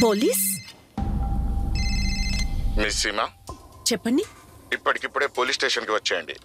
police miss Seema చెప్పండి ఇప్పటికిప్పుడే police station కి వచ్చేయండి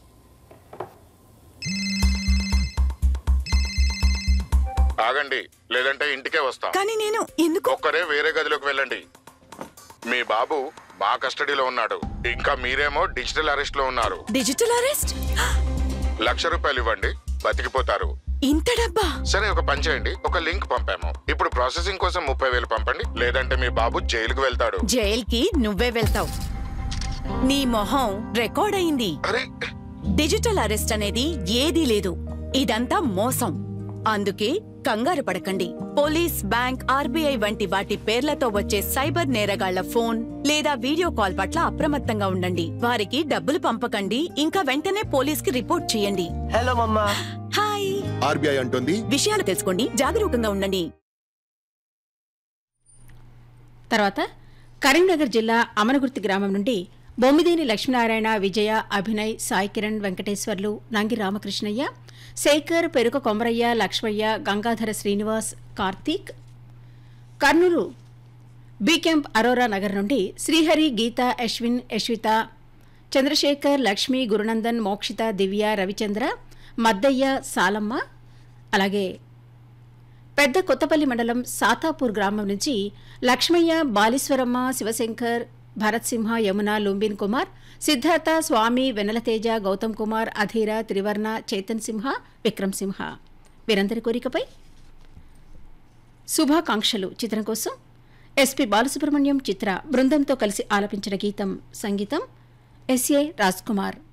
ఆగండి లేదంటే ఇంటికే వస్తాం కానీ నేను ఎందుకు ఒక్కరే వేరే గదిలోకి వెళ్ళండి మీ బాబు మా కస్టడీలో ఉన్నాడు ఇంకా మీరేమో డిజిటల్ అరెస్ట్ లో ఉన్నారు డిజిటల్ అరెస్ట్ లక్ష రూపాయలు ఇవ్వండి బతికిపోతారు ఇంత డబ్బా సరే ఒక పని చేయండి ఒక లింక్ పంపాము ఇప్పుడు ప్రాసెసింగ్ కోసం ముప్పై వేలు పంపండి లేదంటే మీ బాబు జైలుకు వెళ్తాడు జైల్కి నువ్వే వెళ్తావు నీ మొహం రికార్డ్ అయింది అరే డిజిటల్ అరెస్ట్ అనేది ఏదీ లేదు ఇదంతా మోసం అందుకే కంగారు పడకండి పోలీస్ బ్యాంక్ ఆర్బీఐ వంటి వాటి పేర్లతో వచ్చే సైబర్ నేరగాళ్ల ఫోన్ లేదా వీడియో కాల్ పట్ల అప్రమత్తంగా ఉండండి వారికి డబ్బులు పంపకండి ఇంకా వెంటనే పోలీస్ కి రిపోర్ట్ చేయండి హలో మమ్మా హాయ్ ఆర్బీఐ అంటుంది విషయాలు తెలుసుకోండి జాగరూకంగా ఉండండి తర్వాత కరీంనగర్ జిల్లా అమనగుర్తి గ్రామం నుండి Bommideni Lakshminarayana Vijaya Abhinay Sai Kiran Venkateswarlu Nangi Ramakrishnaiah Sekhar Peruka Komaraiah Lakshmaiah Gangadhara Srinivas Karthik Kurnool B camp Aurora Nagar నుండి శ్రీహరి గీత అశ్విన్ యశ్విత చంద్రశేఖర్ లక్ష్మి గురునందన్ మోక్షిత దివ్య రవిచంద్ర మద్దయ్య సాలమ్మ అలాగే పెద్ద కొత్తపల్లి మండలం సాతాపూర్ గ్రామం నుంచి లక్ష్మయ్య బాలీశ్వరమ్మ శివశంకర్ భరత్ సింహ యమున లుంబిన్ కుమార్ సిద్ధార్థ స్వామి వెన్నెలతేజ గౌతమ్ కుమార్ అధీర త్రివర్ణ చేతన్ సింహ విక్రమ్ సింహ వీరందరి కోరికపై శుభాకాంక్షలు చిత్రం కోసం ఎస్పి బాలసుబ్రహ్మణ్యం చిత్ర బృందంతో కలిసి ఆలపించిన గీతం సంగీతం ఎస్ఏ రాజ్ కుమార్